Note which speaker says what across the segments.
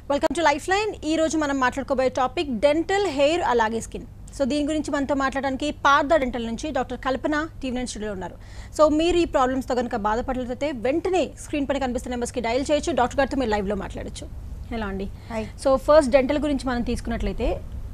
Speaker 1: Welcome to life line ఈ రోజు మనం మాట్లాడుకోబోయే టాపిక్ డెంటల్ హెయిర్ అలాగే స్కిన్ సో దీని గురించి మనతో మాట్లాడడానికి పార్థ డెంటల్ నుంచి డాక్టర్ కల్పన టీవీ నైన్ స్టూడియోలో ఉన్నారు సో మీరు ఈ ప్రాబ్లమ్స్తో కనుక బాధపడలేదైతే వెంటనే స్క్రీన్ పైన కనిపిస్తున్న నెంబర్స్కి డయల్ చేయొచ్చు డాక్టర్ గారితో మీరు లైవ్లో మాట్లాడచ్చు ఎలా అండి
Speaker 2: Hi.
Speaker 1: సో ఫస్ట్ డెంటల్ గురించి మనం తీసుకున్నట్లయితే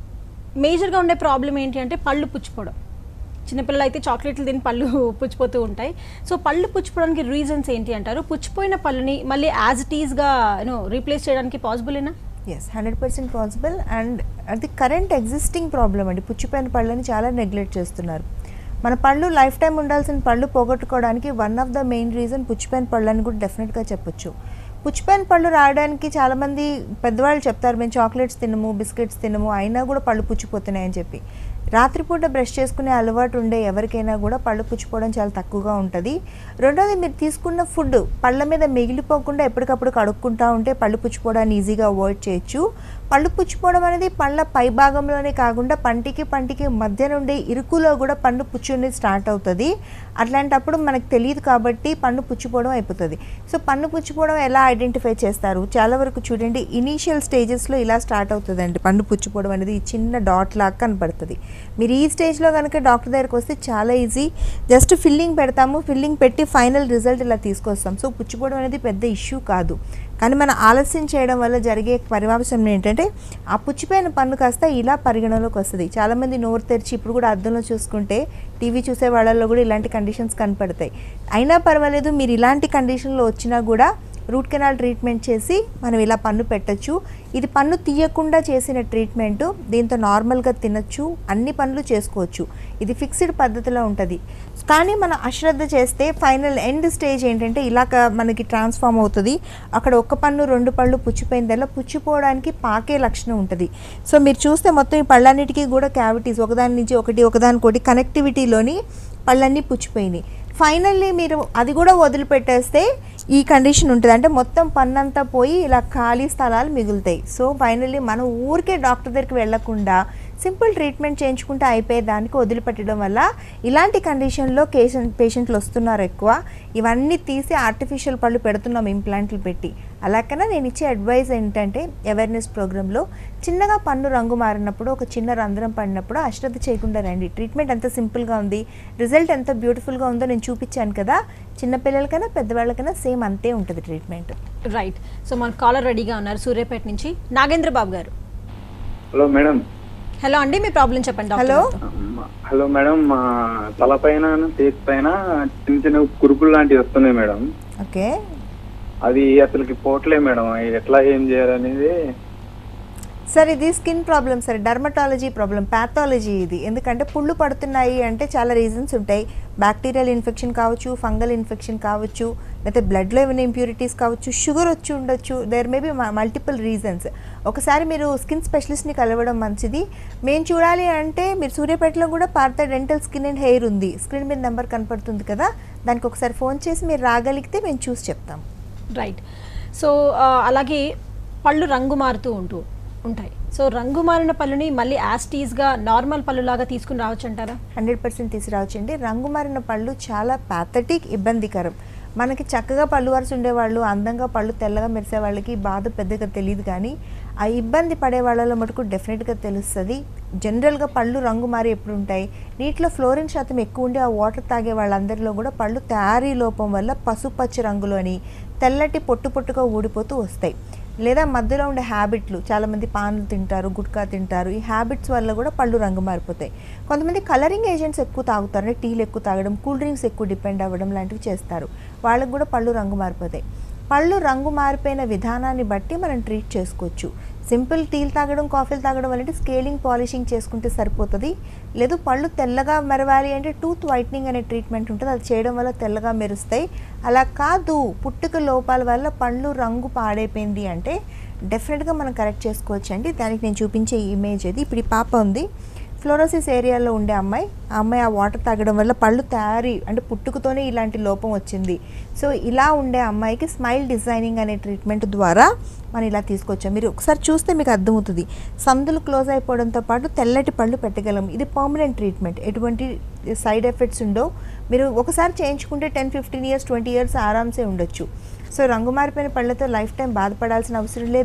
Speaker 1: మేజర్గా ఉండే ప్రాబ్లం ఏంటి అంటే పళ్ళు పుచ్చిపోవడం చిన్నపిల్లలు అయితే చాక్లెట్లు తిని పళ్ళు పుచ్చిపోతూ ఉంటాయి సో పళ్ళు పుచ్చిపోవడానికి రీజన్స్ ఏంటి అంటారు పుచ్చిపోయిన పళ్ళుని మళ్ళీ యాజ్ ఇట్ ఈస్గా యూనో రీప్లేస్ చేయడానికి పాసిబులేనా
Speaker 2: yes hundred percent possible and అది కరెంట్ ఎగ్జిస్టింగ్ ప్రాబ్లం అండి పుచ్చిపోయిన పళ్ళని చాలా నెగ్లెక్ట్ చేస్తున్నారు మన పళ్ళు లైఫ్ టైం ఉండాల్సిన పళ్ళు పోగొట్టుకోవడానికి one of the main reason పుచ్చిపోయిన పళ్ళు అని కూడా డెఫినెట్గా చెప్పొచ్చు పుచ్చిపోయిన పళ్ళు రావడానికి చాలామంది పెద్దవాళ్ళు చెప్తారు మేము చాక్లెట్స్ తినము బిస్కెట్స్ తినము అయినా కూడా పళ్ళు పుచ్చిపోతున్నాయని చెప్పి రాత్రిపూట బ్రష్ చేసుకునే అలవాటు ఉండే ఎవరికైనా కూడా పళ్ళు పుచ్చిపోవడం చాలా తక్కువగా ఉంటుంది రెండోది మీరు తీసుకున్న ఫుడ్ పళ్ళ మీద మిగిలిపోకుండా ఎప్పటికప్పుడు కడుక్కుంటా ఉంటే పళ్ళు పుచ్చిపోవడాన్ని ఈజీగా అవాయిడ్ చేయొచ్చు పళ్ళు పుచ్చిపోవడం అనేది పళ్ళ పై భాగంలోనే కాకుండా పంటికి పంటికి మధ్య నుండి ఇరుకులో కూడా పన్ను పుచ్చుని స్టార్ట్ అవుతుంది అట్లాంటప్పుడు మనకు తెలియదు కాబట్టి పన్ను పుచ్చిపోవడం అయిపోతుంది సో పన్ను పుచ్చిపోవడం ఎలా ఐడెంటిఫై చేస్తారు చాలా వరకు చూడండి ఇనీషియల్ స్టేజెస్లో ఇలా స్టార్ట్ అవుతుందండి పన్ను పుచ్చిపోవడం అనేది ఈ చిన్న డాట్ లాగా కనపడుతుంది మీరు ఈ స్టేజ్లో కనుక డాక్టర్ దగ్గరికి వస్తే చాలా ఈజీ జస్ట్ ఫిల్లింగ్ పెడతాము ఫిల్లింగ్ పెట్టి ఫైనల్ రిజల్ట్ ఇలా తీసుకొస్తాం సో పుచ్చిపోవడం అనేది పెద్ద ఇష్యూ కాదు కానీ మనం ఆలస్యం చేయడం వల్ల జరిగే పరిమాంసం ఏంటంటే ఆ పుచ్చిపోయిన పన్ను కాస్త ఇలా పరిగణలోకి వస్తుంది చాలామంది నోరు తెరిచి ఇప్పుడు కూడా అద్దంలో చూసుకుంటే టీవీ చూసే వాళ్ళల్లో కూడా ఇలాంటి కండిషన్స్ కనపడతాయి అయినా పర్వాలేదు మీరు ఇలాంటి కండిషన్లో వచ్చినా కూడా రూట్ కెనాల్ ట్రీట్మెంట్ చేసి మనం ఇలా పన్ను పెట్టచ్చు ఇది పన్ను తీయకుండా చేసిన ట్రీట్మెంట్ దీంతో నార్మల్గా తినచ్చు అన్ని పనులు చేసుకోవచ్చు ఇది ఫిక్స్డ్ పద్ధతిలో ఉంటుంది కానీ మనం అశ్రద్ధ చేస్తే ఫైనల్ ఎండ్ స్టేజ్ ఏంటంటే ఇలాగ మనకి ట్రాన్స్ఫార్మ్ అవుతుంది అక్కడ ఒక పన్ను రెండు పళ్ళు పుచ్చిపోయిందల్లా పుచ్చిపోవడానికి పాకే లక్షణం ఉంటుంది సో మీరు చూస్తే మొత్తం ఈ పళ్ళన్నిటికీ కూడా క్యావిటీస్ ఒకదాని నుంచి ఒకటి ఒకదానికొకటి కనెక్టివిటీలోని పళ్ళన్నీ పుచ్చిపోయినాయి ఫైనల్లీ మీరు అది కూడా వదిలిపెట్టేస్తే ఈ కండిషన్ ఉంటుంది అంటే మొత్తం పన్నంతా పోయి ఇలా ఖాళీ స్థలాలు మిగులుతాయి సో ఫైనల్లీ మనం ఊరికే డాక్టర్ దగ్గరికి వెళ్ళకుండా సింపుల్ ట్రీట్మెంట్ చేయించుకుంటే అయిపోయే దానికి వదిలిపెట్టడం వల్ల ఇలాంటి కండిషన్లో పేషెంట్ పేషెంట్లు వస్తున్నారు ఎక్కువ ఇవన్నీ తీసి ఆర్టిఫిషియల్ పళ్ళు పెడుతున్నాం ఇంప్లాంట్లు పెట్టి అలాగనే నేను ఇచ్చే అడ్వైస్ ఏంటంటే అవేర్నెస్ ప్రోగ్రాంలో చిన్నగా పన్ను రంగు మారినప్పుడు ఒక చిన్న రంధ్రం పడినప్పుడు అశ్రద్ధ చేయకుండా రండి ట్రీట్మెంట్ ఎంత సింపుల్గా ఉంది రిజల్ట్ ఎంత బ్యూటిఫుల్గా ఉందో నేను చూపించాను కదా చిన్నపిల్లలకైనా పెద్దవాళ్ళకైనా సేమ్ అంతే ఉంటుంది ట్రీట్మెంట్
Speaker 1: రైట్ సో మన కాలర్ రెడీగా ఉన్నారు సూర్యాపేట నుంచి నాగేంద్ర బాబు గారు
Speaker 3: హలో మేడం
Speaker 1: హలో అండి మీ ప్రాబ్లం చెప్పండి డాక్టర్
Speaker 2: హలో.
Speaker 1: గారితో.
Speaker 3: హలో మేడం మా తల పైన ఫేస్ పైన చిన్న చిన్న కురుపులు లాంటివి వస్తున్నాయి మేడం
Speaker 2: ఓకే
Speaker 3: అది అసలుకి పోవట్లే మేడం అవి ఎట్లా ఏం చేయాలనేది
Speaker 2: సార్ ఇది skin problem sir dermatology problem pathology ఇది ఎందుకంటే పుళ్ళు పడుతున్నాయి అంటే చాలా రీజన్స్ ఉంటాయి బ్యాక్టీరియల్ ఇన్ఫెక్షన్ కావచ్చు ఫంగల్ ఇన్ఫెక్షన్ కావచ్చు లేకపోతే బ్లడ్లో ఏమైనా ఇంప్యూరిటీస్ కావచ్చు షుగర్ వచ్చి ఉండొచ్చు there may be multiple reasons ఒకసారి మీరు స్కిన్ స్పెషలిస్ట్ని కలవడం మంచిది మేము చూడాలి అంటే మీరు సూర్యాపేటలో కూడా Partha dental skin and hair ఉంది స్క్రీన్ మీద నెంబర్ కనపడుతుంది కదా దానికి ఒకసారి ఫోన్ చేసి మీరు రాగలిగితే మేము చూసి చెప్తాం
Speaker 1: రైట్ సో ఆ, అలాగే పళ్ళు రంగు మారుతూ ఉంటూ ఉంటాయి సో రంగు మారిన పళ్ళుని మళ్ళీ యాస్టీస్గా నార్మల్ పళ్ళులాగా తీసుకుని రావచ్చు అంటారా
Speaker 2: హండ్రెడ్ పర్సెంట్ తీసుకురావచ్చండి రంగు మారిన పళ్ళు చాలా ప్యాథటిక్ ఇబ్బందికరం మనకి చక్కగా పళ్ళు వరుస ఉండేవాళ్ళు అందంగా పళ్ళు తెల్లగా మెరిసే వాళ్ళకి ఈ బాధ పెద్దగా తెలియదు కానీ ఆ ఇబ్బంది పడే వాళ్ళలో మటుకు డెఫినెట్గా తెలుస్తుంది జనరల్గా పళ్ళు రంగు మారి ఎప్పుడు ఉంటాయి నీటిలో ఫ్లోరిన్ శాతం ఎక్కువ ఉండి ఆ వాటర్ తాగే వాళ్ళందరిలో కూడా పళ్ళు తయారీ లోపం వల్ల పసుపచ్చ రంగులోని తెల్లటి పొట్టు పొట్టుగా ఊడిపోతూ వస్తాయి లేదా మధ్యలో ఉండే హ్యాబిట్లు చాలామంది పాన్లు తింటారు గుట్కా తింటారు ఈ హ్యాబిట్స్ వల్ల కూడా పళ్ళు రంగు మారిపోతాయి కొంతమంది కలరింగ్ ఏజెంట్స్ ఎక్కువ తాగుతారు అంటే టీలు ఎక్కువ తాగడం కూల్ డ్రింక్స్ ఎక్కువ డిపెండ్ అవ్వడం లాంటివి చేస్తారు వాళ్ళకి కూడా పళ్ళు రంగు మారిపోతాయి పళ్ళు రంగు మారిపోయిన విధానాన్ని బట్టి మనం ట్రీట్ చేసుకోవచ్చు సింపుల్ టీలు తాగడం కాఫీలు తాగడం అంటే స్కేలింగ్ పాలిషింగ్ చేసుకుంటే సరిపోతుంది లేదు పళ్ళు తెల్లగా మెరవాలి అంటే టూత్ వైట్నింగ్ అనే ట్రీట్మెంట్ ఉంటుంది అది చేయడం వల్ల తెల్లగా మెరుస్తాయి అలా కాదు పుట్టుక లోపాల వల్ల పళ్ళు రంగు పాడైపోయింది అంటే డెఫినెట్గా మనం కరెక్ట్ చేసుకోవచ్చు అండి దానికి నేను చూపించే ఇమేజ్ అది ఇప్పుడు ఈ పాప ఉంది ఫ్లోరోసిస్ ఏరియాలో ఉండే అమ్మాయి ఆ అమ్మాయి ఆ వాటర్ తాగడం వల్ల పళ్ళు తయారీ అంటే పుట్టుకతోనే ఇలాంటి లోపం వచ్చింది సో ఇలా ఉండే అమ్మాయికి స్మైల్ డిజైనింగ్ అనే ట్రీట్మెంట్ ద్వారా మనం ఇలా తీసుకొచ్చాం మీరు ఒకసారి చూస్తే మీకు అర్థమవుతుంది సందులు క్లోజ్ అయిపోవడంతో పాటు తెల్లటి పళ్ళు పెట్టగలం ఇది పర్మనెంట్ ట్రీట్మెంట్ ఎటువంటి సైడ్ ఎఫెక్ట్స్ ఉండో మీరు ఒకసారి చేయించుకుంటే ten fifteen years twenty years ఆరామ్సే ఉండొచ్చు సో రంగు మారిపోయిన పళ్ళతో లైఫ్ టైం బాధపడాల్సిన అవసరం లేదు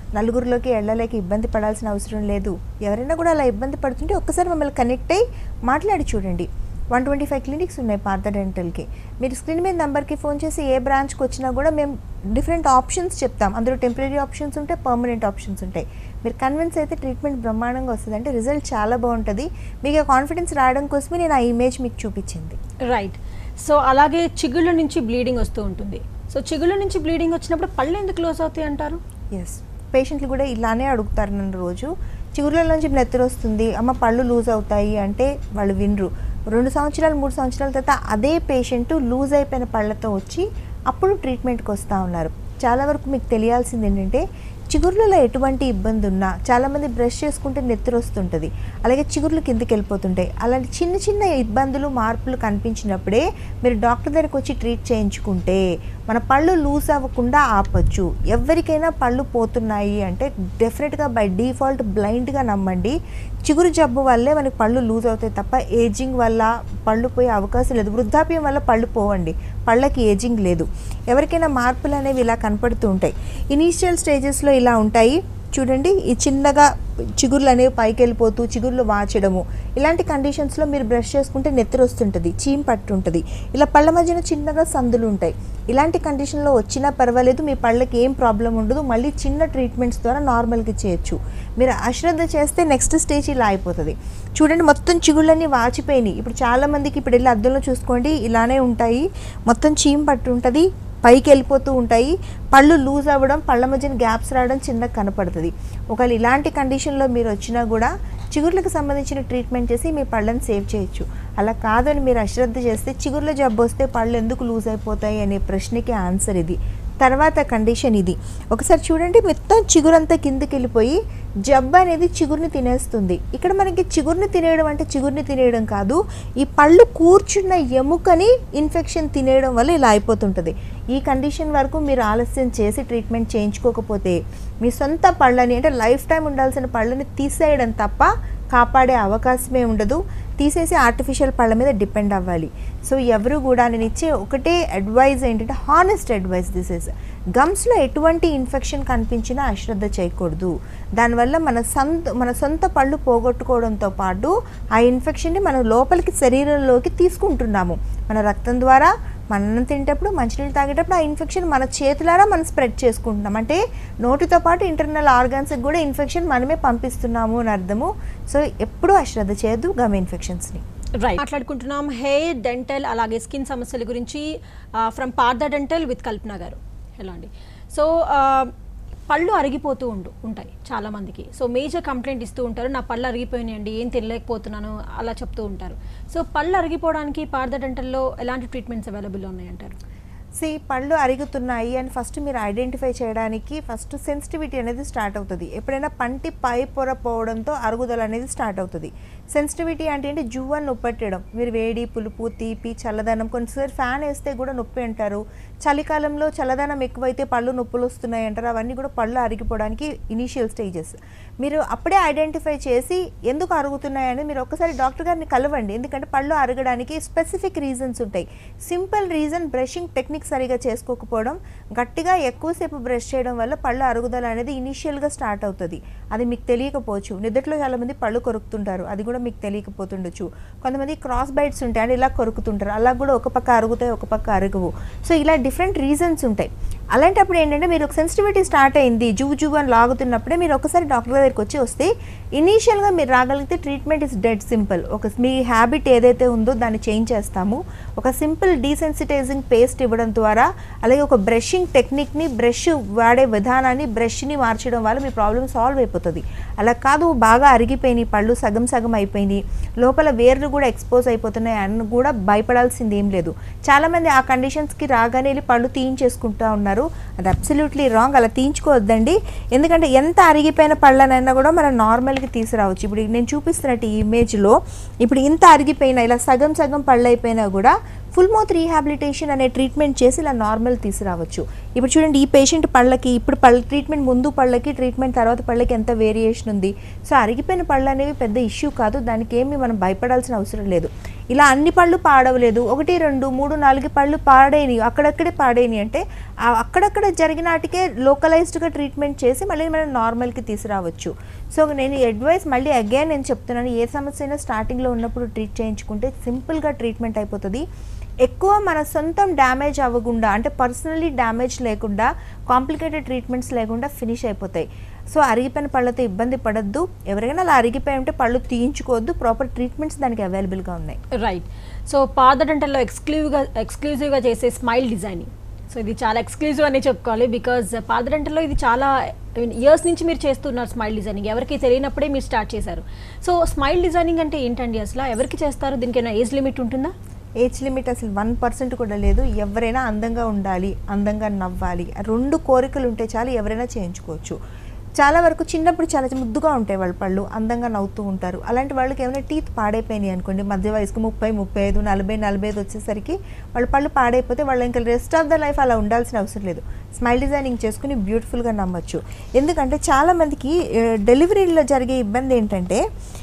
Speaker 2: నలుగురిలోకి వెళ్ళలేక ఇబ్బంది పడాల్సిన అవసరం లేదు ఎవరైనా కూడా అలా ఇబ్బంది పడుతుంటే ఒక్కసారి మమ్మల్ని కనెక్ట్ అయ్యి మాట్లాడి చూడండి వన్ ట్వంటీ ఫైవ్ క్లినిక్స్ ఉన్నాయి పాత డెంటల్కి మీరు స్క్రీన్ మీద నెంబర్కి ఫోన్ చేసి ఏ బ్రాంచ్కి వచ్చినా కూడా మేము డిఫరెంట్ ఆప్షన్స్ చెప్తాం అందులో టెంపరీ ఆప్షన్స్ ఉంటాయి పర్మనెంట్ ఆప్షన్స్ ఉంటాయి మీరు కన్విన్స్ అయితే ట్రీట్మెంట్ బ్రహ్మాండంగా వస్తుంది అంటే రిజల్ట్ చాలా బాగుంటుంది మీకు కాన్ఫిడెన్స్ రావడం కోసమే నేను ఆ ఇమేజ్ మీకు చూపించింది
Speaker 1: రైట్ సో అలాగే చిగుళ్ళ నుంచి బ్లీడింగ్ వస్తూ ఉంటుంది సో చిగుళ్ళ నుంచి బ్లీడింగ్ వచ్చినప్పుడు పళ్ళు ఎందుకు క్లోజ్ అవుతాయి అంటారు
Speaker 2: ఎస్ పేషెంట్లు కూడా ఇలానే అడుగుతారు నన్ను రోజు చిగురుల నుంచి నెత్తురు వస్తుంది అమ్మ పళ్ళు లూజ్ అవుతాయి అంటే వాళ్ళు వినరు రెండు సంవత్సరాలు మూడు సంవత్సరాల తర్వాత అదే పేషెంట్ లూజ్ అయిపోయిన పళ్ళతో వచ్చి అప్పుడు ట్రీట్మెంట్కి వస్తూ ఉన్నారు చాలా వరకు మీకు తెలియాల్సింది ఏంటంటే చిగుర్లలో ఎటువంటి ఇబ్బంది ఉన్నా చాలామంది బ్రష్ చేసుకుంటే నెత్తురు వస్తుంటుంది అలాగే చిగుర్లు కిందకి వెళ్ళిపోతుంటాయి అలాంటి చిన్న చిన్న ఇబ్బందులు మార్పులు కనిపించినప్పుడే మీరు డాక్టర్ దగ్గరికి వచ్చి ట్రీట్ చేయించుకుంటే మన పళ్ళు లూజ్ అవ్వకుండా ఆపచ్చు ఎవరికైనా పళ్ళు పోతున్నాయి అంటే డెఫినెట్గా బై డిఫాల్ట్ బ్లైండ్గా నమ్మండి చిగురు జబ్బు వల్లే మనకి పళ్ళు లూజ్ అవుతాయి తప్ప ఏజింగ్ వల్ల పళ్ళు పోయే అవకాశం లేదు వృద్ధాప్యం వల్ల పళ్ళు పోవండి పళ్ళకి ఏజింగ్ లేదు ఎవరికైనా మార్పులు అనేవి ఇలా కనపడుతూ ఉంటాయి ఇనీషియల్ స్టేజెస్లో ఇలా ఉంటాయి చూడండి ఈ చిన్నగా చిగుర్లు అనేవి పైకి వెళ్ళిపోతూ చిగుర్లు వాచడము ఇలాంటి కండిషన్స్లో మీరు బ్రష్ చేసుకుంటే నెత్తురు వస్తుంటుంది చీమ్ పట్టుంటుంది ఇలా పళ్ళ మధ్యన చిన్నగా సందులు ఉంటాయి ఇలాంటి కండిషన్లో వచ్చినా పర్వాలేదు మీ పళ్ళకి ఏం ప్రాబ్లం ఉండదు మళ్ళీ చిన్న ట్రీట్మెంట్స్ ద్వారా నార్మల్గా చేయొచ్చు మీరు అశ్రద్ధ చేస్తే నెక్స్ట్ స్టేజ్ ఇలా అయిపోతుంది చూడండి మొత్తం చిగుళ్ళన్నీ వాచిపోయినాయి ఇప్పుడు చాలామందికి ఇప్పుడు వెళ్ళి అద్దంలో చూసుకోండి ఇలానే ఉంటాయి మొత్తం చీమ్ పట్టు ఉంటుంది పైకి వెళ్ళిపోతూ ఉంటాయి పళ్ళు లూజ్ అవ్వడం పళ్ళ మధ్యన గ్యాప్స్ రావడం చిన్నగా కనపడుతుంది ఒకవేళ ఇలాంటి కండిషన్లో మీరు వచ్చినా కూడా చిగుర్లకు సంబంధించిన ట్రీట్మెంట్ చేసి మీ పళ్ళని సేవ్ చేయొచ్చు అలా కాదని మీరు అశ్రద్ధ చేస్తే చిగుర్ల జబ్బు వస్తే పళ్ళు ఎందుకు లూజ్ అయిపోతాయి అనే ప్రశ్నకి ఆన్సర్ ఇది తర్వాత కండిషన్ ఇది ఒకసారి చూడండి మొత్తం చిగురంతా కిందకి వెళ్ళిపోయి జబ్బు అనేది చిగురుని తినేస్తుంది ఇక్కడ మనకి చిగురుని తినేయడం అంటే చిగురుని తినేయడం కాదు ఈ పళ్ళు కూర్చున్న ఎముకని ఇన్ఫెక్షన్ తినేయడం వల్ల ఇలా అయిపోతుంటుంది ఈ కండిషన్ వరకు మీరు ఆలస్యం చేసి ట్రీట్మెంట్ చేయించుకోకపోతే మీ సొంత పళ్ళని అంటే లైఫ్ టైం ఉండాల్సిన పళ్ళని తీసేయడం తప్ప కాపాడే అవకాశమే ఉండదు తీసేసి ఆర్టిఫిషియల్ పళ్ళ మీద డిపెండ్ అవ్వాలి సో ఎవరు కూడా నేను ఇచ్చే ఒకటే అడ్వైజ్ ఏంటంటే హానెస్ట్ అడ్వైస్ దిస్ ఇస్ గమ్స్లో ఎటువంటి ఇన్ఫెక్షన్ కనిపించినా అశ్రద్ధ చేయకూడదు దానివల్ల మన సొంత మన సొంత పళ్ళు పోగొట్టుకోవడంతో పాటు ఆ ఇన్ఫెక్షన్ని మనం లోపలికి శరీరంలోకి తీసుకుంటున్నాము మన రక్తం ద్వారా మన అన్నం తినేటప్పుడు మంచినీళ్ళు తాగేటప్పుడు ఆ ఇన్ఫెక్షన్ మన చేతులారా మనం స్ప్రెడ్ చేసుకుంటున్నాం అంటే నోటితో పాటు ఇంటర్నల్ ఆర్గాన్స్కి కూడా ఇన్ఫెక్షన్ మనమే పంపిస్తున్నాము అని అర్థము సో ఎప్పుడూ అశ్రద్ధ చేయొద్దు గమ్ ఇన్ఫెక్షన్స్ని
Speaker 1: రైట్ మాట్లాడుకుంటున్నాం హెయిర్ డెంటల్ అలాగే స్కిన్ సమస్యల గురించి from Partha dental with Kalpana గారు ఎలా అండి సో పళ్ళు అరిగిపోతూ ఉండు ఉంటాయి చాలా మందికి సో మేజర్ కంప్లైంట్ ఇస్తూ ఉంటారు నా పళ్ళు అరిగిపోయినాయండి ఏం తినలేకపోతున్నాను అలా చెప్తూ ఉంటారు సో పళ్ళు అరిగిపోవడానికి పార్ద డెంటల్లో ఎలాంటి ట్రీట్మెంట్స్ అవైలబుల్ ఉన్నాయంటారు
Speaker 2: సి పళ్ళు అరుగుతున్నాయి అని ఫస్ట్ మీరు ఐడెంటిఫై చేయడానికి ఫస్ట్ సెన్సిటివిటీ అనేది స్టార్ట్ అవుతుంది ఎప్పుడైనా పంటి పై పొర పోవడంతో అరుగుదల అనేది స్టార్ట్ అవుతుంది సెన్సిటివిటీ అంటే ఏంటి జువ్వు అని నొప్పెట్టడం మీరు వేడి పులుపు తీపి చల్లదనం కొన్నిసారి ఫ్యాన్ వేస్తే కూడా నొప్పి అంటారు చలికాలంలో చల్లదనం ఎక్కువైతే పళ్ళు నొప్పులు వస్తున్నాయి అంటారు అవన్నీ కూడా పళ్ళు అరిగిపోవడానికి ఇనీషియల్ స్టేజెస్ మీరు అప్పుడే ఐడెంటిఫై చేసి ఎందుకు అరుగుతున్నాయని మీరు ఒక్కసారి డాక్టర్ గారిని కలవండి ఎందుకంటే పళ్ళు అరగడానికి స్పెసిఫిక్ రీజన్స్ ఉంటాయి సింపుల్ రీజన్ బ్రషింగ్ టెక్నిక్ సరిగా చేసుకోకపోవడం గట్టిగా ఎక్కువసేపు బ్రష్ చేయడం వల్ల పళ్ళు అరుగుదల అనేది ఇనీషియల్గా స్టార్ట్ అవుతుంది అది మీకు తెలియకపోవచ్చు నిద్రలో చాలామంది పళ్ళు కొరుకుతుంటారు అది కూడా మీకు తెలియకపోతుండొచ్చు కొంతమంది క్రాస్ బైట్స్ ఉంటాయి అంటే ఇలా కొరుకుతుంటారు అలా కూడా ఒక పక్క అరుగుతాయి ఒక పక్క అరగవు సో ఇలా డిఫరెంట్ రీజన్స్ ఉంటాయి అలాంటప్పుడు ఏంటంటే మీరు ఒక సెన్సిటివిటీ స్టార్ట్ అయింది జువ్వు జువ్వు అని లాగుతున్నప్పుడే మీరు ఒకసారి డాక్టర్ దగ్గరికి వచ్చి వస్తే ఇనీషియల్గా మీరు రాగలిగితే ట్రీట్మెంట్ ఇస్ డెడ్ సింపుల్ ఒక మీ హ్యాబిట్ ఏదైతే ఉందో దాన్ని చేంజ్ చేస్తాము ఒక సింపుల్ డీసెన్సిటైజింగ్ పేస్ట్ ఇవ్వడం ద్వారా అలాగే ఒక బ్రషింగ్ టెక్నిక్ని బ్రష్ వాడే విధానాన్ని బ్రష్ని మార్చడం వల్ల మీ ప్రాబ్లం సాల్వ్ అయిపోతుంది అలా కాదు బాగా అరిగిపోయినాయి పళ్ళు సగం సగం అయిపోయినాయి లోపల వేర్లు కూడా ఎక్స్పోజ్ అయిపోతున్నాయి అని కూడా భయపడాల్సింది ఏం లేదు చాలామంది ఆ కండిషన్స్కి రాగానే వెళ్ళి పళ్ళు తీయించేసుకుంటూ ఉన్నారు అది అబ్సల్యూట్లీ రాంగ్ అలా తీయించుకోవద్దండి ఎందుకంటే ఎంత అరిగిపోయిన పళ్ళనైనా కూడా మనం నార్మల్గా తీసుకురావచ్చు ఇప్పుడు నేను చూపిస్తున్నట్టు ఈ ఇమేజ్లో ఇప్పుడు ఇంత అరిగిపోయినా ఇలా సగం సగం పళ్ళు అయిపోయినా కూడా ఫుల్ మౌత్ రీహాబిలిటేషన్ అనే ట్రీట్మెంట్ చేసి ఇలా నార్మల్ తీసుకురావచ్చు ఇప్పుడు చూడండి ఈ పేషెంట్ పళ్ళకి ఇప్పుడు పళ్ళ ట్రీట్మెంట్ ముందు పళ్ళకి ట్రీట్మెంట్ తర్వాత పళ్ళకి ఎంత వేరియేషన్ ఉంది సో అరిగిపోయిన పళ్ళు అనేవి పెద్ద ఇష్యూ కాదు దానికి ఏమి మనం భయపడాల్సిన అవసరం లేదు ఇలా అన్ని పళ్ళు పాడవలేదు ఒకటి రెండు మూడు నాలుగు పళ్ళు పాడైనవి అక్కడక్కడే పాడైనవి అంటే ఆ అక్కడక్కడ జరిగినాటికే లోకలైజ్డ్గా ట్రీట్మెంట్ చేసి మళ్ళీ మనం నార్మల్కి తీసుకురావచ్చు సో నేను అడ్వైస్ మళ్ళీ అగైన్ నేను చెప్తున్నాను ఏ సమస్య అయినా స్టార్టింగ్లో ఉన్నప్పుడు ట్రీట్ చేయించుకుంటే సింపుల్గా ట్రీట్మెంట్ అయిపోతుంది ఎక్కువ మన సొంతం డ్యామేజ్ అవ్వకుండా అంటే పర్సనలీ డ్యామేజ్ లేకుండా కాంప్లికేటెడ్ ట్రీట్మెంట్స్ లేకుండా ఫినిష్ అయిపోతాయి సో అరిగిపోయిన పళ్ళతో ఇబ్బంది పడద్దు ఎవరైనా అలా అరిగిపోయి ఉంటే పళ్ళు తీయించుకోవద్దు ప్రాపర్ ట్రీట్మెంట్స్ దానికి అవైలబుల్గా ఉన్నాయి
Speaker 1: రైట్ సో పాద డెంటల్లో ఎక్స్క్లూజివ్గా ఎక్స్క్లూజివ్గా చేసే స్మైల్ డిజైనింగ్ సో ఇది చాలా ఎక్స్క్లూజివ్ అని చెప్పుకోవాలి బికాజ్ పాద డెంటల్లో ఇది చాలా ఇయర్స్ నుంచి మీరు చేస్తున్నారు స్మైల్ డిజైనింగ్ ఎవరికి తెలియనప్పుడే మీరు స్టార్ట్ చేశారు సో స్మైల్ డిజైనింగ్ అంటే ఏంటండి అసలు ఎవరికి చేస్తారు దీనికి ఏమైనా ఏజ్ లిమిట్ ఉంటుందా
Speaker 2: ఏజ్ లిమిట్ అసలు వన్ పర్సెంట్ కూడా లేదు ఎవరైనా అందంగా ఉండాలి అందంగా నవ్వాలి ఆ రెండు కోరికలు ఉంటే చాలు ఎవరైనా చేయించుకోవచ్చు చాలా వరకు చిన్నప్పుడు చాలా ముద్దుగా ఉంటాయి వాళ్ళ పళ్ళు అందంగా నవ్వుతూ ఉంటారు అలాంటి వాళ్ళకి ఏమైనా టీత్ పాడైపోయినాయి అనుకోండి మధ్య వయసుకు ముప్పై ముప్పై ఐదు నలభై నలభై ఐదు వచ్చేసరికి వాళ్ళ పళ్ళు పాడైపోతే వాళ్ళు ఇంకా రెస్ట్ ఆఫ్ ద లైఫ్ అలా ఉండాల్సిన అవసరం లేదు స్మైల్ డిజైనింగ్ చేసుకుని బ్యూటిఫుల్గా నమ్మచ్చు ఎందుకంటే చాలామందికి డెలివరీలో జరిగే ఇబ్బంది ఏంటంటే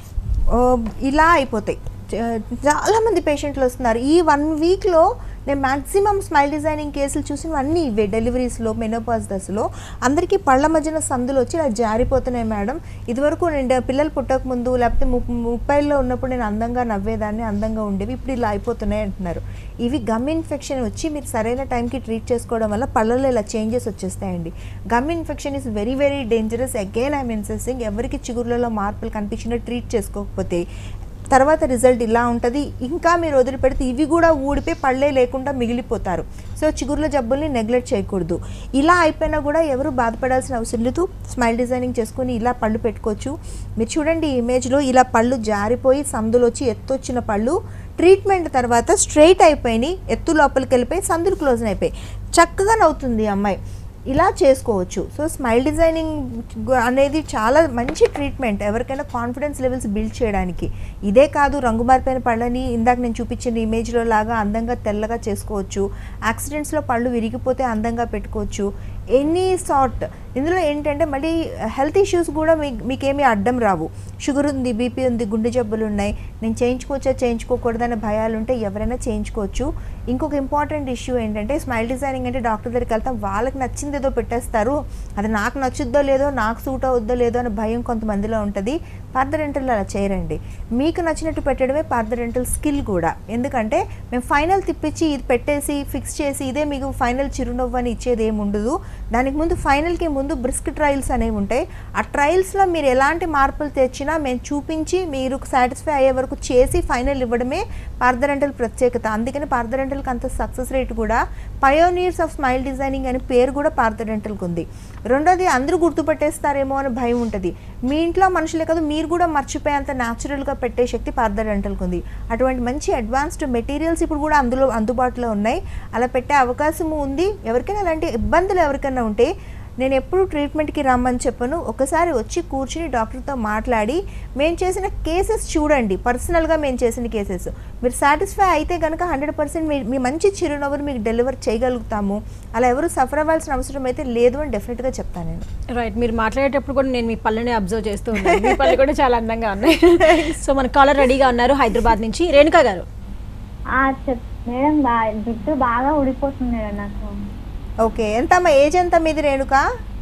Speaker 2: ఆ, ఇలా అయిపోతాయి చ- చాలామంది పేషెంట్లు వస్తున్నారు ఈ వన్ వీక్లో నేను మ్యాక్సిమం స్మైల్ డిజైనింగ్ కేసులు చూసినవన్నీ ఇవే డెలివరీస్లో మెనోపాజ్ దశలో అందరికీ పళ్ళ మధ్యన సందులు వచ్చి ఇలా జారిపోతున్నాయి మేడం ఇదివరకు నేను పిల్లలు పుట్టక ముందు లేకపోతే ము ముప్పైలో ఉన్నప్పుడు నేను అందంగా నవ్వేదాన్ని అందంగా ఉండేవి ఇప్పుడు ఇలా అయిపోతున్నాయి అంటున్నారు ఇవి గమ్ ఇన్ఫెక్షన్ వచ్చి మీరు సరైన టైంకి ట్రీట్ చేసుకోవడం వల్ల పళ్ళలో ఇలా చేంజెస్ వచ్చేస్తాయండి gum infection is very very dangerous again I'm insisting ఎవరికి చిగుర్లలో మార్పులు కనిపించినా ట్రీట్ చేసుకోకపోతే తర్వాత రిజల్ట్ ఇలా ఉంటుంది ఇంకా మీరు వదిలిపెడితే ఇవి కూడా ఊడిపోయి పళ్ళే లేకుండా మిగిలిపోతారు సో చిగుర్ల జబ్బుల్ని నెగ్లెక్ట్ చేయకూడదు ఇలా అయిపోయినా కూడా ఎవరు బాధపడాల్సిన అవసరం లేదు స్మైల్ డిజైనింగ్ చేసుకొని ఇలా పళ్ళు పెట్టుకోవచ్చు మీరు చూడండి ఈ ఇమేజ్లో ఇలా పళ్ళు జారిపోయి సందులు వచ్చి ఎత్తు వచ్చిన పళ్ళు ట్రీట్మెంట్ తర్వాత స్ట్రైట్ అయిపోయినాయి ఎత్తు లోపలికి వెళ్ళిపోయి సందులు క్లోజ్ అయిపోయి చక్కగా నవ్వుతుంది ఈ అమ్మాయి ఇలా చేసుకోవచ్చు సో స్మైల్ డిజైనింగ్ గు- అనేది చాలా మంచి ట్రీట్మెంట్ ఎవరికైనా కాన్ఫిడెన్స్ లెవెల్స్ బిల్డ్ చేయడానికి ఇదే కాదు రంగు మారిపోయిన పళ్ళని ఇందాక నేను చూపించిన ఇమేజ్లో లాగా అందంగా తెల్లగా చేసుకోవచ్చు యాక్సిడెంట్స్లో పళ్ళు విరిగిపోతే అందంగా పెట్టుకోవచ్చు ఎనీ సార్ట్ ఇందులో ఏంటంటే మళ్ళీ హెల్త్ ఇష్యూస్ కూడా మీ మీకేమీ అడ్డం రావు షుగర్ ఉంది బీపీ ఉంది గుండె జబ్బులు ఉన్నాయి నేను చేయించుకోవచ్చా చేయించుకోకూడదనే భయాలు ఉంటే ఎవరైనా చేయించుకోవచ్చు ఇంకొక ఇంపార్టెంట్ ఇష్యూ ఏంటంటే స్మైల్ డిజైనింగ్ అంటే డాక్టర్ దగ్గరికి వెళ్తాం వాళ్ళకి నచ్చింది ఏదో పెట్టేస్తారు అది నాకు నచ్చుద్దో లేదో నాకు సూట్ అవుద్దో లేదో అనే భయం కొంతమందిలో ఉంటుంది పార్థరెంటల్ అలా చేయరండి మీకు నచ్చినట్టు పెట్టడమే పార్థరెంటల్ స్కిల్ కూడా ఎందుకంటే మేము ఫైనల్ తిప్పించి ఇది పెట్టేసి ఫిక్స్ చేసి ఇదే మీకు ఫైనల్ చిరునవ్వు అని ఇచ్చేది ఏమి ఉండదు దానికి ముందు ఫైనల్కి ముందు బ్రిస్క్ ట్రయల్స్ అనేవి ఉంటాయి ఆ ట్రయల్స్లో మీరు ఎలాంటి మార్పులు తెచ్చినా మేము చూపించి మీరు సాటిస్ఫై అయ్యే వరకు చేసి ఫైనల్ ఇవ్వడమే పార్థరెంటల్ ప్రత్యేకత అందుకని పార్థరెంటల్కి అంత సక్సెస్ రేట్ కూడా పయోనియర్స్ ఆఫ్ స్మైల్ డిజైనింగ్ అనే పేరు కూడా పార్థరెంటల్కి ఉంది రెండోది అందరూ గుర్తుపట్టేస్తారేమో అని భయం ఉంటుంది మీ ఇంట్లో మనుషులే కాదు మీరు కూడా మర్చిపోయేంత న్యాచురల్గా పెట్టే శక్తి పార్థరెంటల్కి ఉంది అటువంటి మంచి అడ్వాన్స్డ్ మెటీరియల్స్ ఇప్పుడు కూడా అందులో అందుబాటులో ఉన్నాయి అలా పెట్టే అవకాశం ఉంది ఎవరికైనా అలాంటి ఇబ్బందులు ఎవరికైనా ఉంటే నేను ఎప్పుడు ట్రీట్మెంట్కి రమ్మని చెప్పను ఒకసారి వచ్చి కూర్చుని డాక్టర్తో మాట్లాడి మేము చేసిన కేసెస్ చూడండి పర్సనల్గా మేము చేసిన కేసెస్ మీరు సాటిస్ఫై అయితే కనుక హండ్రెడ్ పర్సెంట్ మీ మీ మంచి చిరునవ్వును మీకు డెలివర్ చేయగలుగుతాము అలా ఎవరు సఫర్ అవ్వాల్సిన అవసరం అయితే లేదు అని డెఫినెట్గా చెప్తాను నేను
Speaker 1: రైట్ మీరు మాట్లాడేటప్పుడు కూడా నేను మీ పళ్ళని అబ్జర్వ్ చేస్తూ ఉన్నాను మీ పళ్ళు కూడా చాలా అందంగా ఉన్నాయి సో మన కాలర్ రెడీగా ఉన్నారు హైదరాబాద్ నుంచి రేణుకా గారు
Speaker 4: ఆ, చెప్ మేడం బా- జుట్టు బాగా ఊడిపోతుంది మేడం నాకు
Speaker 2: ఓకే ఎంతమ్మా ఏజ్ ఎంత మీది రేణుక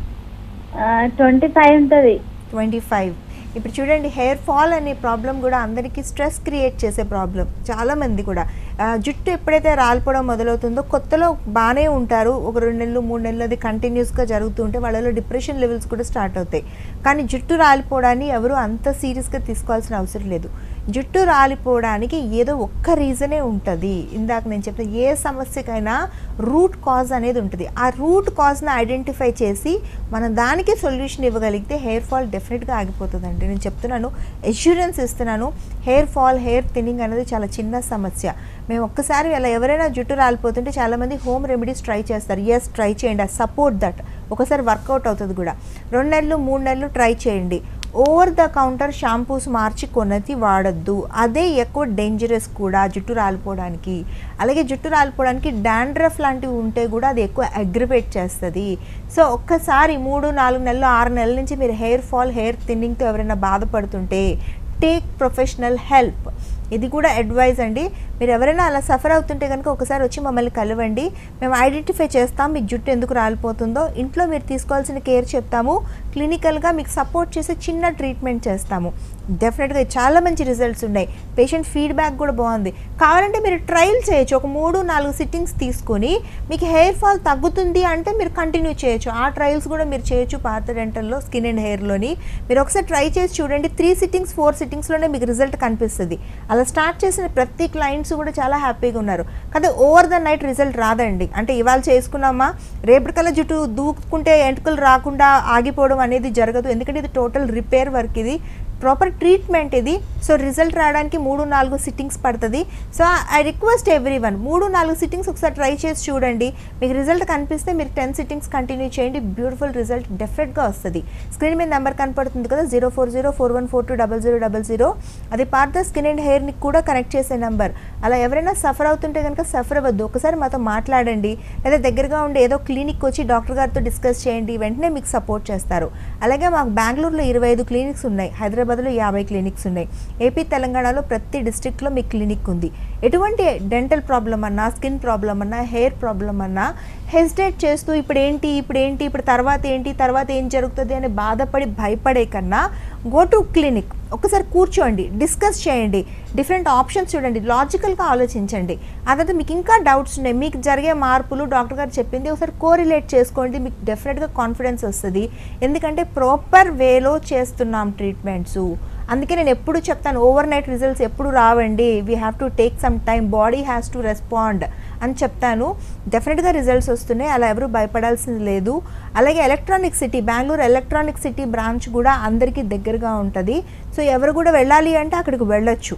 Speaker 4: ట్వంటీ ఫైవ్ ఉంటుంది
Speaker 2: ట్వంటీ ఫైవ్ ఇప్పుడు చూడండి హెయిర్ ఫాల్ అనే ప్రాబ్లం కూడా అందరికీ స్ట్రెస్ క్రియేట్ చేసే ప్రాబ్లం చాలామంది కూడా ఆ, జుట్టు ఎప్పుడైతే రాలిపోవడం మొదలవుతుందో కొత్తలో బాగానే ఉంటారు ఒక రెండు నెలలు మూడు నెలలు అది కంటిన్యూస్గా జరుగుతుంటే వాళ్ళలో డిప్రెషన్ లెవెల్స్ కూడా స్టార్ట్ అవుతాయి కానీ జుట్టు రాలిపోవడాన్ని ఎవరు అంత సీరియస్గా తీసుకోవాల్సిన అవసరం లేదు జుట్టు రాలిపోవడానికి ఏదో ఒక్క రీజనే ఉంటుంది ఇందాక నేను చెప్పిన ఏ సమస్యకైనా రూట్ కాజ్ అనేది ఉంటుంది ఆ రూట్ కాజ్ని ఐడెంటిఫై చేసి మనం దానికి సొల్యూషన్ ఇవ్వగలిగితే హెయిర్ ఫాల్ డెఫినెట్గా ఆగిపోతుందండి నేను చెప్తున్నాను ఎష్యూరెన్స్ ఇస్తున్నాను హెయిర్ ఫాల్ హెయిర్ థిన్నింగ్ అనేది చాలా చిన్న సమస్య మేము ఒక్కసారి అలా ఎవరైనా జుట్టు రాలిపోతుంటే చాలామంది హోమ్ రెమెడీస్ ట్రై చేస్తారు ఎస్ ట్రై చేయండి ఆ సపోర్ట్ దట్ ఒకసారి వర్కౌట్ అవుతుంది కూడా రెండు నెలలు మూడు నెలలు ట్రై చేయండి ఓవర్ ద కౌంటర్ షాంపూస్ మార్చి కొన్నది వాడద్దు అదే ఎక్కువ డేంజరస్ కూడా జుట్టు రాలిపోవడానికి అలాగే జుట్టు రాలిపోవడానికి డాండ్రఫ్ లాంటివి ఉంటే కూడా అది ఎక్కువ అగ్రివేట్ చేస్తుంది సో ఒక్కసారి మూడు నాలుగు నెలలు ఆరు నెలల నుంచి మీరు హెయిర్ ఫాల్ హెయిర్ థిన్నింగ్తో ఎవరైనా బాధపడుతుంటే టేక్ ప్రొఫెషనల్ హెల్ప్ ఇది కూడా అడ్వైజ్ అండి మీరు ఎవరైనా అలా సఫర్ అవుతుంటే కనుక ఒకసారి వచ్చి మమ్మల్ని కలవండి మేము ఐడెంటిఫై చేస్తాం మీకు జుట్టు ఎందుకు రాలిపోతుందో ఇంట్లో మీరు తీసుకోవాల్సిన కేర్ చెప్తాము క్లినికల్గా మీకు సపోర్ట్ చేసి చిన్న ట్రీట్మెంట్ చేస్తాము డెఫినెట్గా చాలా మంచి రిజల్ట్స్ ఉన్నాయి పేషెంట్ ఫీడ్బ్యాక్ కూడా బాగుంది కావాలంటే మీరు ట్రయల్ చేయొచ్చు ఒక మూడు నాలుగు సిట్టింగ్స్ తీసుకొని మీకు హెయిర్ ఫాల్ తగ్గుతుంది అంటే మీరు కంటిన్యూ చేయొచ్చు ఆ ట్రయల్స్ కూడా మీరు చేయొచ్చు పాత డెంటల్లో స్కిన్ అండ్ హెయిర్లోని మీరు ఒకసారి ట్రై చేసి చూడండి త్రీ సిట్టింగ్స్ ఫోర్ సిట్టింగ్స్లోనే మీకు రిజల్ట్ కనిపిస్తుంది అలా స్టార్ట్ చేసిన ప్రతి క్లయింట్స్ కూడా చాలా హ్యాపీగా ఉన్నారు కానీ ఓవర్ ద నైట్ రిజల్ట్ రాదండి అంటే ఇవాళ చేసుకున్నామా రేపటికల్లా జుట్టు దూకుంటే ఎంటుకలు రాకుండా ఆగిపోవడం అనేది జరగదు ఎందుకంటే ఇది టోటల్ రిపేర్ వర్క్ ఇది ప్రాపర్ ట్రీట్మెంట్ ఇది సో రిజల్ట్ రావడానికి మూడు నాలుగు సిట్టింగ్స్ పడుతుంది so I request everyone మూడు నాలుగు సిట్టింగ్స్ ఒకసారి ట్రై చేసి చూడండి మీకు రిజల్ట్ కనిపిస్తే మీరు టెన్ సిట్టింగ్స్ కంటిన్యూ చేయండి బ్యూటిఫుల్ రిజల్ట్ డెఫినెట్గా వస్తుంది స్క్రీన్ మీద నెంబర్ కనపడుతుంది కదా zero four zero four one four two double zero double zero అది పార్ట్ ద స్కిన్ అండ్ హెయిర్ని కూడా కనెక్ట్ చేసే నెంబర్ అలా ఎవరైనా సఫర్ అవుతుంటే కనుక సఫర్ అవ్వద్దు ఒకసారి మాతో మాట్లాడండి లేదా దగ్గరగా ఉండే ఏదో క్లినిక్ వచ్చి డాక్టర్ గారితో డిస్కస్ చేయండి వెంటనే మీకు సపోర్ట్ చేస్తారు అలాగే మాకు బెంగళూరులో ఇరవై ఐదు క్లినిక్స్ ఉన్నాయి హైదరాబాద్లో యాభై క్లినిక్స్ ఉన్నాయి ఏపీ తెలంగాణలో ప్రతి డిస్ట్రిక్ట్లో మీకు క్లినిక్ ఉంది ఎటువంటి డెంటల్ ప్రాబ్లం అన్నా స్కిన్ ప్రాబ్లం అన్నా హెయిర్ ప్రాబ్లం అన్నా హెసిటేట్ చేస్తూ ఇప్పుడు ఏంటి ఇప్పుడు ఏంటి ఇప్పుడు తర్వాత ఏంటి తర్వాత ఏం జరుగుతుంది అని బాధపడి భయపడే కన్నా గో టు క్లినిక్ ఒకసారి కూర్చోండి డిస్కస్ చేయండి డిఫరెంట్ ఆప్షన్స్ చూడండి లాజికల్గా ఆలోచించండి ఆ తర్వాత మీకు ఇంకా డౌట్స్ ఉన్నాయి మీకు జరిగే మార్పులు డాక్టర్ గారు చెప్పింది ఒకసారి కోరిలేట్ చేసుకోండి మీకు డెఫినెట్గా కాన్ఫిడెన్స్ వస్తుంది ఎందుకంటే ప్రాపర్ వేలో చేస్తున్నాం ట్రీట్మెంట్స్ అందుకే నేను ఎప్పుడు చెప్తాను ఓవర్ నైట్ రిజల్ట్స్ ఎప్పుడు రావండి we have to take some time body has to respond అని చెప్తాను డెఫినెట్గా రిజల్ట్స్ వస్తున్నాయి అలా ఎవరు భయపడాల్సింది లేదు అలాగే electronic city Bengaluru electronic city branch కూడా అందరికీ దగ్గరగా ఉంటుంది సో ఎవరు కూడా వెళ్ళాలి అంటే అక్కడికి వెళ్ళొచ్చు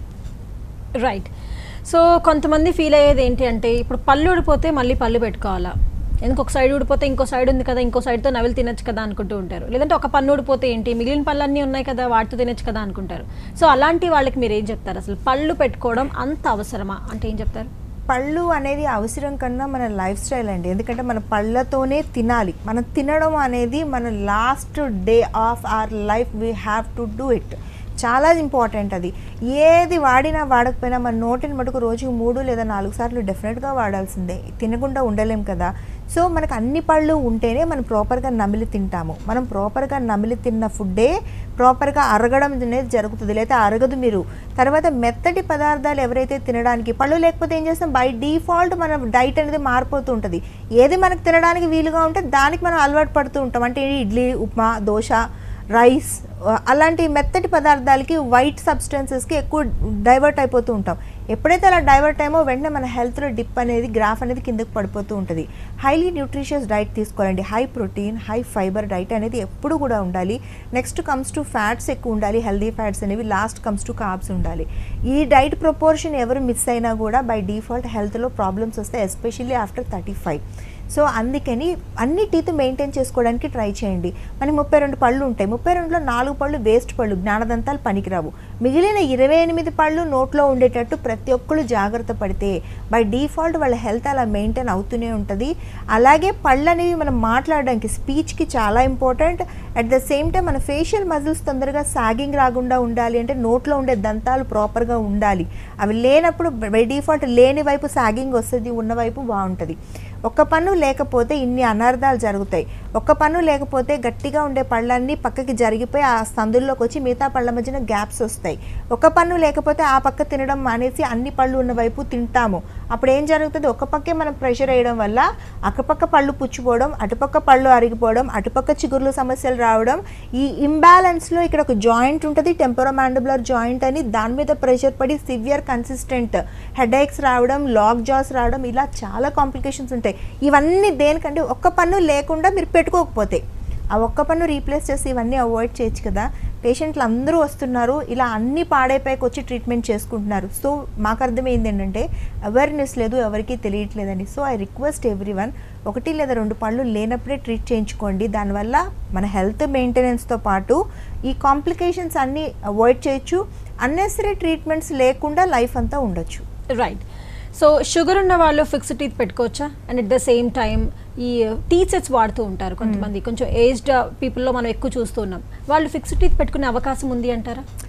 Speaker 1: రైట్ సో కొంతమంది ఫీల్ అయ్యేది ఏంటి అంటే ఇప్పుడు పళ్ళు ఊడిపోతే మళ్ళీ పళ్ళు పెట్టుకోవాలా ఎందుకు ఒక సైడ్ ఊడిపోతే ఇంకో సైడ్ ఉంది కదా ఇంకో సైడ్తో నవిలు తినొచ్చు కదా అనుకుంటూ ఉంటారు లేదంటే ఒక పన్ను ఊడిపోతే ఏంటి మిగిలిన పళ్ళన్నీ ఉన్నాయి కదా వాటితో తినొచ్చు కదా అనుకుంటారు సో అలాంటి వాళ్ళకి మీరు ఏం చెప్తారు అసలు పళ్ళు పెట్టుకోవడం అంత అవసరమా అంటే ఏం చెప్తారు
Speaker 2: పళ్ళు అనేది అవసరం కన్నా మన లైఫ్ స్టైల్ అండి ఎందుకంటే మన పళ్ళతోనే తినాలి మనం తినడం అనేది మన last day of our life we have to do it చాలా ఇంపార్టెంట్ అది ఏది వాడినా వాడకపోయినా మన నోటిని మటుకు రోజుకు మూడు లేదా నాలుగు సార్లు డెఫినెట్గా వాడాల్సిందే తినకుండా ఉండలేం కదా సో మనకు అన్ని పళ్ళు ఉంటేనే మనం ప్రాపర్గా నమిలి తింటాము మనం ప్రాపర్గా నమిలి తిన్న ఫుడ్డే ప్రాపర్గా అరగడం అనేది జరుగుతుంది లేదా అరగదు మీరు తర్వాత మెత్తటి పదార్థాలు ఎవరైతే తినడానికి పళ్ళు లేకపోతే ఏం చేస్తాం బై డిఫాల్ట్ మన డైట్ అనేది మారిపోతూ ఉంటుంది ఏది మనకు తినడానికి వీలుగా ఉంటే దానికి మనం అలవాటు పడుతూ ఉంటాం అంటే ఇడ్లీ ఉప్మా దోశ రైస్ అలాంటి మెత్తటి పదార్థాలకి వైట్ సబ్స్టెన్సెస్కి ఎక్కువ డైవర్ట్ అయిపోతూ ఉంటాం ఎప్పుడైతే అలా డైవర్ట్ అయ్యమో వెంటనే మన హెల్త్లో డిప్ అనేది గ్రాఫ్ అనేది కిందకి పడిపోతూ ఉంటుంది హైలీ న్యూట్రిషియస్ డైట్ తీసుకోవాలండి high protein high fibre diet అనేది ఎప్పుడు కూడా ఉండాలి నెక్స్ట్ కమ్స్ టు ఫ్యాట్స్ ఎక్కువ ఉండాలి హెల్దీ ఫ్యాట్స్ అనేవి లాస్ట్ కమ్స్ టు కార్బ్స్ ఉండాలి ఈ డైట్ ప్రపోర్షన్ ఎవరు మిస్ అయినా కూడా బై డిఫాల్ట్ హెల్త్లో ప్రాబ్లమ్స్ వస్తాయి especially after thirty five so అందుకని అన్ని టీత్ మెయింటైన్ చేసుకోవడానికి ట్రై చేయండి మనకి ముప్పై రెండు పళ్ళు ఉంటాయి ముప్పై రెండులో నాలుగు పళ్ళు వేస్ట్ పళ్ళు జ్ఞానదంతాలు పనికిరావు మిగిలిన ఇరవై ఎనిమిది పళ్ళు నోట్లో ఉండేటట్టు ప్రతి ఒక్కళ్ళు జాగ్రత్త పడితే బై డిఫాల్ట్ వాళ్ళ హెల్త్ అలా మెయింటైన్ అవుతూనే ఉంటుంది అలాగే పళ్ళు అనేవి మనం మాట్లాడడానికి స్పీచ్కి చాలా important at the same time మన ఫేషియల్ మజిల్స్ తొందరగా సాగింగ్ రాకుండా ఉండాలి అంటే నోట్లో ఉండే దంతాలు ప్రాపర్గా ఉండాలి అవి లేనప్పుడు బై డిఫాల్ట్ లేని వైపు సాగింగ్ వస్తుంది ఉన్న వైపు బాగుంటుంది ఒక్క పన్ను లేకపోతే ఇన్ని అనర్థాలు జరుగుతాయి ఒక్క పన్ను లేకపోతే గట్టిగా ఉండే పళ్ళన్నీ పక్కకి జరిగిపోయి ఆ సందుల్లోకి వచ్చి మిగతా పళ్ళ మధ్యన గ్యాప్స్ వస్తాయి ఒక పన్ను లేకపోతే ఆ పక్క తినడం మానేసి అన్ని పళ్ళు ఉన్న వైపు తింటాము అప్పుడు ఏం జరుగుతుంది ఒక పక్కే మనం ప్రెషర్ వేయడం వల్ల అటుపక్క పళ్ళు పుచ్చిపోవడం అటుపక్క పళ్ళు అరిగిపోవడం అటుపక్క చిగుర్లు సమస్యలు రావడం ఈ ఇంబ్యాలెన్స్లో ఇక్కడ ఒక జాయింట్ ఉంటుంది టెంపరోమాండిబులర్ జాయింట్ అని దాని మీద ప్రెషర్ పడి సివియర్ కన్సిస్టెంట్ హెడేక్స్ రావడం లాక్ జాస్ రావడం ఇలా చాలా కాంప్లికేషన్స్ ఉంటాయి ఇవన్నీ దేనికంటే ఒక్క పన్ను లేకుండా మీరు పెట్టుకోకపోతే ఆ ఒక్క పన్ను రీప్లేస్ చేసి ఇవన్నీ అవాయిడ్ చేయొచ్చు కదా పేషెంట్లు అందరూ వస్తున్నారు ఇలా అన్ని పాడైపోయాక వచ్చి ట్రీట్మెంట్ చేసుకుంటున్నారు సో మాకు అర్థమైంది ఏంటంటే అవేర్నెస్ లేదు ఎవరికీ తెలియట్లేదండి so I request everyone ఒకటి లేదా రెండు పళ్ళు లేనప్పుడే ట్రీట్ చేయించుకోండి దానివల్ల మన హెల్త్ మెయింటెనెన్స్తో పాటు ఈ కాంప్లికేషన్స్ అన్నీ అవాయిడ్ చేయొచ్చు అన్నెసరీ ట్రీట్మెంట్స్ లేకుండా లైఫ్ అంతా ఉండొచ్చు
Speaker 1: రైట్ సో షుగర్ ఉన్న వాళ్ళు ఫిక్స్డ్ టీత్ పెట్టుకోవచ్చా and at the same time ఈ టీత్ సెట్స్ వాడుతూ ఉంటారు కొంతమంది కొంచెం ఏజ్డ్ పీపుల్లో మనం ఎక్కువ చూస్తూ ఉన్నాం వాళ్ళు ఫిక్స్డ్ టీత్ పెట్టుకునే అవకాశం ఉంది అంటారా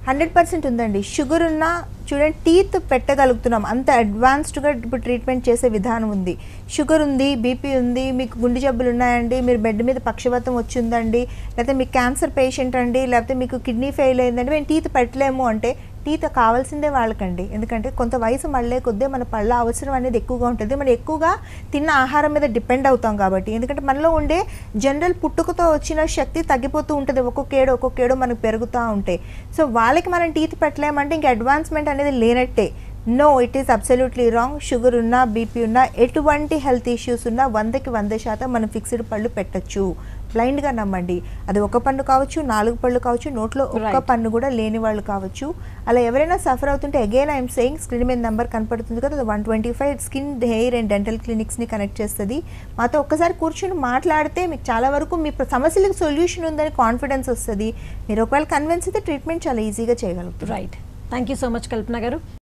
Speaker 2: హండ్రెడ్ పర్సెంట్ ఉందండి షుగర్ ఉన్నా చూడండి టీత్ పెట్టగలుగుతున్నాం అంత అడ్వాన్స్డ్గా ఇప్పుడు ట్రీట్మెంట్ చేసే విధానం ఉంది షుగర్ ఉంది బీపీ ఉంది మీకు గుండె జబ్బులు ఉన్నాయండి మీరు బెడ్ మీద పక్షవాతం వచ్చిందండి లేకపోతే మీకు క్యాన్సర్ పేషెంట్ అండి లేకపోతే మీకు కిడ్నీ ఫెయిల్ అయిందండి మేము టీత్ పెట్టలేము అంటే టీత్ కావాల్సిందే వాళ్ళకండి ఎందుకంటే కొంత వయసు మళ్ళీ కొద్దీ మన పళ్ళ అవసరం అనేది ఎక్కువగా ఉంటుంది మనం ఎక్కువగా తిన్న ఆహారం మీద డిపెండ్ అవుతాం కాబట్టి ఎందుకంటే మనలో ఉండే జనరల్ పుట్టుకతో వచ్చిన శక్తి తగ్గిపోతూ ఉంటుంది ఒక్కొక్క ఏడు ఒక్కొక్క ఏడు మనకు పెరుగుతూ ఉంటాయి సో వాళ్ళకి మనం టీత్ పెట్టలేమంటే ఇంక అడ్వాన్స్మెంట్ అనేది లేనట్టే no it is absolutely wrong sugar ఉన్నా బీపీ ఉన్నా ఎటువంటి హెల్త్ ఇష్యూస్ ఉన్నా వందకి వంద శాతం మనం ఫిక్స్డ్ పళ్ళు పెట్టచ్చు బ్లైండ్గా నమ్మండి అది ఒక పన్ను కావచ్చు నాలుగు పళ్ళు కావచ్చు నోట్లో ఒక్క
Speaker 1: Right.
Speaker 2: పన్ను కూడా లేని వాళ్ళు కావచ్చు అలా ఎవరైనా సఫర్ అవుతుంటే అగైన్ ఐఎమ్ సెయింగ్ స్క్రీన్ మీద నెంబర్ కనపడుతుంది కదా అది one twenty five skin hair and dental క్లినిక్స్ని కనెక్ట్ చేస్తుంది మాతో ఒక్కసారి కూర్చొని మాట్లాడితే మీకు చాలా వరకు మీ ప్ర- సమస్యలకు సొల్యూషన్ ఉందని కాన్ఫిడెన్స్ వస్తుంది మీరు ఒకవేళ కన్విన్స్ అయితే ట్రీట్మెంట్ చాలా ఈజీగా చేయగలుగుతారు
Speaker 1: right thank you so much Kalpana గారు